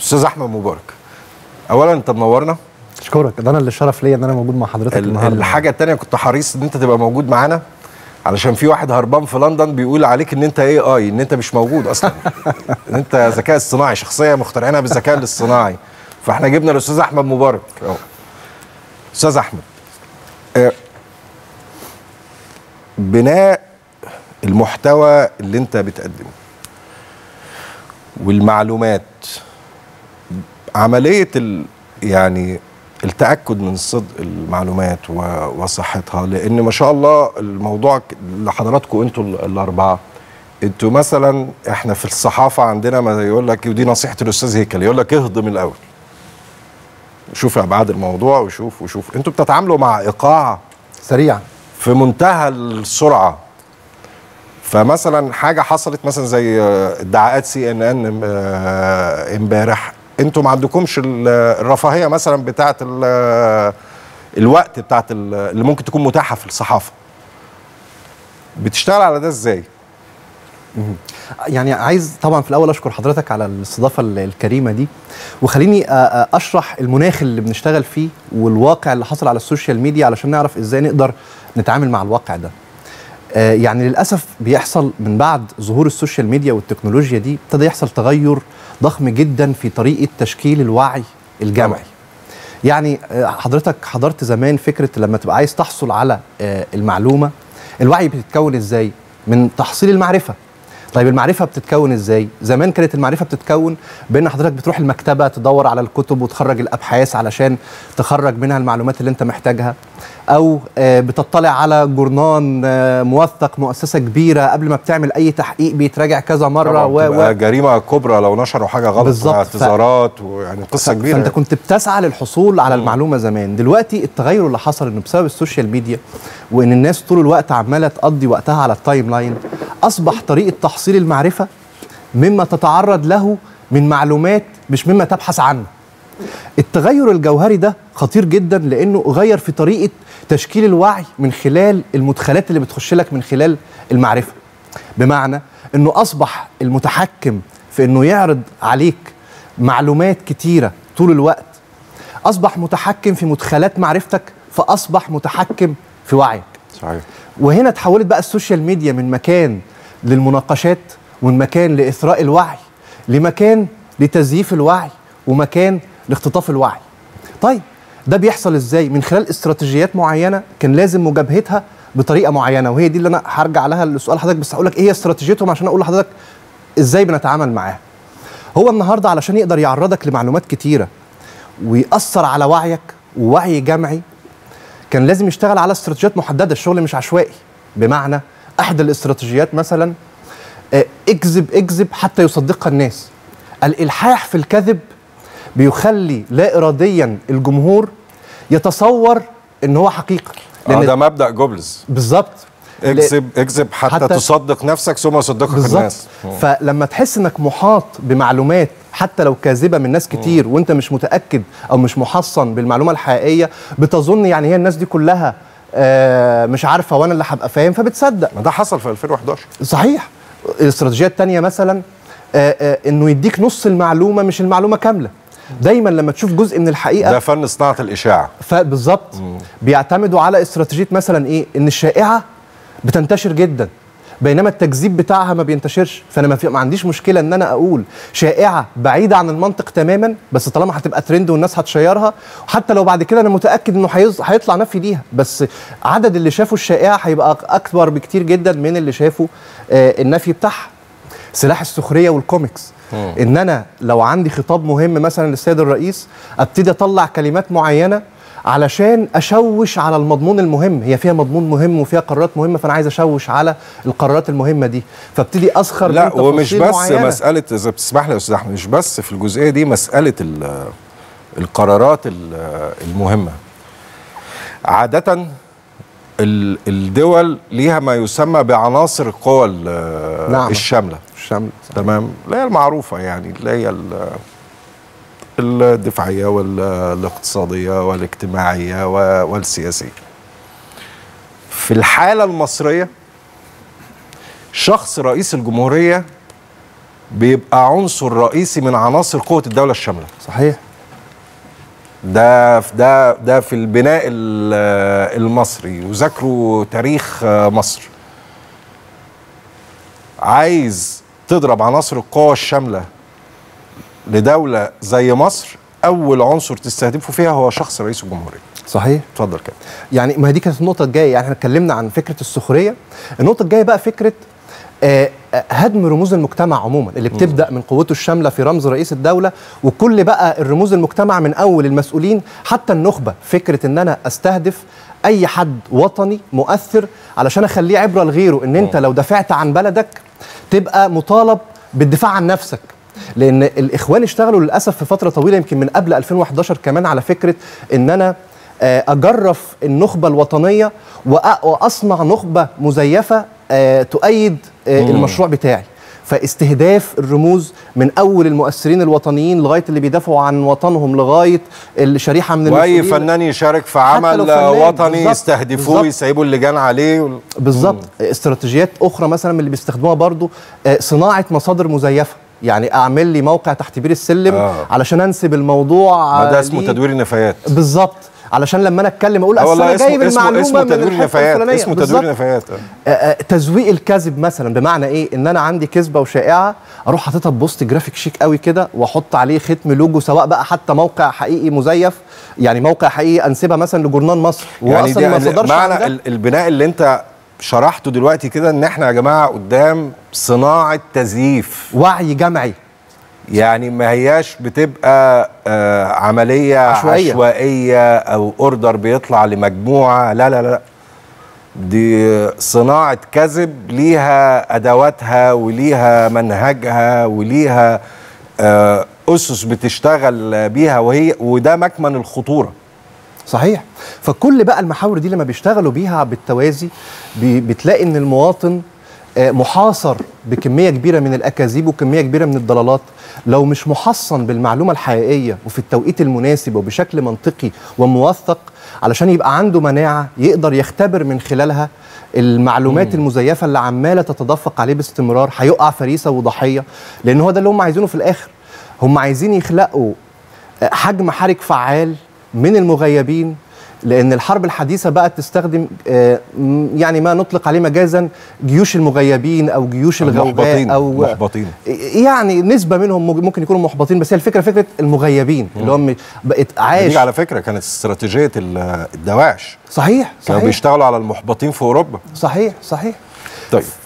استاذ احمد مبارك اولا انت منورنا اشكرك ده انا اللي الشرف ليا ان انا موجود مع حضرتك ال- النهارده الحاجه التانية كنت حريص ان انت تبقى موجود معانا علشان في واحد هربان في لندن بيقول عليك ان انت اي اي ان انت مش موجود اصلا ان انت ذكاء اصطناعي شخصيه مخترعينها بالذكاء الاصطناعي فاحنا جبنا الاستاذ احمد مبارك أهو. استاذ احمد آه، بناء المحتوى اللي انت بتقدمه والمعلومات عمليه ال يعني التاكد من صدق المعلومات و- وصحتها لان ما شاء الله الموضوع ك- لحضراتكم انتوا ال- الاربعه انتوا مثلا احنا في الصحافه عندنا ما يقول لك ودي نصيحه الاستاذ هيكل يقول لك اهضم الاول شوف ابعاد الموضوع وشوف وشوف انتوا بتتعاملوا مع ايقاع سريعا في منتهى السرعه فمثلا حاجه حصلت مثلا زي آه، ادعاءات سي ان ان امبارح انتوا ما عندكمش ال- الرفاهيه مثلا بتاعه ال- الوقت بتاعه ال- اللي ممكن تكون متاحه في الصحافه بتشتغل على ده ازاي يعني عايز طبعا في الاول اشكر حضرتك على الاستضافه ال- الكريمه دي وخليني أ- أ- اشرح المناخ اللي بنشتغل فيه والواقع اللي حصل على السوشيال ميديا علشان نعرف ازاي نقدر نتعامل مع الواقع ده آه، يعني للاسف بيحصل من بعد ظهور السوشيال ميديا والتكنولوجيا دي ابتدى يحصل تغير ضخم جدا في طريقه تشكيل الوعي الجمعي يعني آه، حضرتك حضرت زمان فكره لما تبقى عايز تحصل على آه، المعلومه الوعي بتتكون ازاي من تحصيل المعرفه طيب المعرفه بتتكون ازاي زمان كانت المعرفه بتتكون بان حضرتك بتروح المكتبه تدور على الكتب وتخرج الابحاث علشان تخرج منها المعلومات اللي انت محتاجها او آه، بتطلع على جورنان آه، موثق مؤسسه كبيره قبل ما بتعمل اي تحقيق بيتراجع كذا مره طبعاً و... بتبقى و... جريمه كبرى لو نشروا حاجه غلط بالظبط. ف- واعتذارات ويعني قصه كبيره فانت كنت بتسعى للحصول على المعلومه زمان دلوقتي التغير اللي حصل انه بسبب السوشيال ميديا وان الناس طول الوقت عماله تقضي وقتها على التايم لاين اصبح طريقه تحصيل المعرفه مما تتعرض له من معلومات مش مما تبحث عنه التغير الجوهري ده خطير جدا لانه غير في طريقه تشكيل الوعي من خلال المدخلات اللي بتخش لك من خلال المعرفه بمعنى انه اصبح المتحكم في انه يعرض عليك معلومات كتيره طول الوقت اصبح متحكم في مدخلات معرفتك فاصبح متحكم في وعيك صحيح وهنا تحولت بقى السوشيال ميديا من مكان للمناقشات ومن مكان لاثراء الوعي لمكان لتزييف الوعي ومكان لاختطاف الوعي طيب ده بيحصل ازاي من خلال استراتيجيات معينه كان لازم مجابهتها بطريقه معينه وهي دي اللي انا هرجع لها لسؤال حضرتك بس هقول لك ايه هي استراتيجيتهم عشان اقول لحضرتك ازاي بنتعامل معاها هو النهارده علشان يقدر يعرضك لمعلومات كتيره ويأثر على وعيك ووعي جمعي كان لازم يشتغل على استراتيجيات محدده الشغل مش عشوائي بمعنى احدى الاستراتيجيات مثلا آه، اكذب اكذب حتى يصدقها الناس الالحاح في الكذب بيخلي لا اراديا الجمهور يتصور ان هو حقيقه آه ده مبدا جوبلز بالظبط اكذب اكذب حتى, حتى- حتى تصدق نفسك ثم يصدقك بالظبط الناس فلما تحس انك محاط بمعلومات حتى لو كاذبه من ناس كتير وانت مش متاكد او مش محصن بالمعلومه الحقيقيه بتظن يعني هي الناس دي كلها آه، مش عارفه وانا اللي هبقى فاهم فبتصدق ما ده حصل في 2011 صحيح الاستراتيجيه الثانيه مثلا آه، آه، انه يديك نص المعلومه مش المعلومه كامله دايما لما تشوف جزء من الحقيقه ده فن صناعه الاشاعه فبالظبط بيعتمدوا على استراتيجيه مثلا ايه ان الشائعه بتنتشر جدا بينما التكذيب بتاعها ما بينتشرش فانا ما, في ما عنديش مشكله ان انا اقول شائعه بعيده عن المنطق تماما بس طالما هتبقى ترند والناس هتشيرها حتى لو بعد كده انا متاكد انه هيز- هيطلع نفي ليها بس عدد اللي شافوا الشائعه هيبقى اكبر بكتير جدا من اللي شافوا آه النفي بتاعها سلاح السخريه والكوميكس ان انا لو عندي خطاب مهم مثلا للسيد الرئيس ابتدي اطلع كلمات معينه علشان اشوش على المضمون المهم هي فيها مضمون مهم وفيها قرارات مهمه فانا عايز اشوش على القرارات المهمه دي فابتدي اسخر من لا ومش تفاصيل بس معينة. مساله اذا بتسمح لي يا استاذ احمد مش بس في الجزئيه دي مساله ال- القرارات ال- المهمه عاده ال- الدول ليها ما يسمى بعناصر القوى ال- نعم. الشامله الشمل تمام اللي هي المعروفه يعني اللي هي ال- الدفاعيه والاقتصاديه والاجتماعيه و- والسياسيه في الحاله المصريه شخص رئيس الجمهوريه بيبقى عنصر رئيسي من عناصر قوه الدوله الشامله صحيح ده ده ده في البناء ال- المصري وذاكروا تاريخ مصر عايز تضرب عناصر القوى الشامله لدوله زي مصر اول عنصر تستهدفه فيها هو شخص رئيس الجمهوريه صحيح اتفضل كده يعني ما هي دي كانت النقطة الجاية يعني احنا اتكلمنا عن فكرة السخرية النقطة الجاية بقى فكرة آه، آه، هدم رموز المجتمع عموما اللي بتبدا من قوته الشامله في رمز رئيس الدوله وكل بقى الرموز المجتمع من اول المسؤولين حتى النخبه فكره ان انا استهدف اي حد وطني مؤثر علشان اخليه عبره لغيره ان انت لو دافعت عن بلدك تبقى مطالب بالدفاع عن نفسك لان الاخوان اشتغلوا للاسف في فتره طويله يمكن من قبل 2011 كمان على فكره ان انا آه، اجرف النخبه الوطنيه وأ- واصنع نخبه مزيفه آه، تؤيد آه، المشروع بتاعي فاستهداف الرموز من اول المؤثرين الوطنيين لغايه اللي بيدافعوا عن وطنهم لغايه الشريحه من واي المسؤولين فنان يشارك في لو عمل فنان، وطني بالظبط، يستهدفوه بالظبط. يسيبوا اللجان عليه وال- بالظبط استراتيجيات اخرى مثلا من اللي بيستخدموها برضو آه، صناعه مصادر مزيفه يعني اعمل لي موقع تحت بير السلم آه. علشان انسب الموضوع ما ده آه، اسمه ليه. تدوير النفايات بالظبط علشان لما انا اتكلم اقول آه اصل والله انا اسمه جايب اسمه المعلومه اسمه من تدوير الحتة نفايات الفلانية. اسمه بالظبط. تدوير نفايات آه. آه، آه، تزويق الكذب مثلا بمعنى ايه ان انا عندي كذبه وشائعه اروح حاططها ببوست جرافيك شيك قوي كده واحط عليه ختم لوجو سواء بقى حتى موقع حقيقي مزيف يعني موقع حقيقي انسبها مثلا لجورنال مصر يعني واصلا ما دي صدرش عن معنى ده. ال- البناء اللي انت شرحته دلوقتي كده ان احنا يا جماعه قدام صناعه تزييف وعي جمعي يعني ما هياش بتبقى آه عمليه عشوائية. عشوائيه او اوردر بيطلع لمجموعه لا لا لا دي صناعه كذب ليها ادواتها وليها منهجها وليها آه اسس بتشتغل بيها وهي وده مكمن الخطوره صحيح فكل بقى المحاور دي لما بيشتغلوا بيها بالتوازي بي- بتلاقي ان المواطن آه، محاصر بكميه كبيره من الاكاذيب وكميه كبيره من الضلالات لو مش محصن بالمعلومه الحقيقيه وفي التوقيت المناسب وبشكل منطقي وموثق علشان يبقى عنده مناعه يقدر يختبر من خلالها المعلومات المزيفه اللي عماله تتدفق عليه باستمرار هيقع فريسه وضحيه لان هو ده اللي هم عايزينه في الاخر هم عايزين يخلقوا حجم حرج فعال من المغيبين لان الحرب الحديثه بقت تستخدم آه، م- يعني ما نطلق عليه مجازا جيوش المغيبين او جيوش الغوغاء المحبطين او محبطين يعني نسبه منهم مج- ممكن يكونوا محبطين بس هي الفكره فكره المغيبين اللي هم بقت دي عايش على فكره كانت استراتيجيه ال- الدواعش صحيح كانوا صحيح بيشتغلوا على المحبطين في اوروبا صحيح صحيح طيب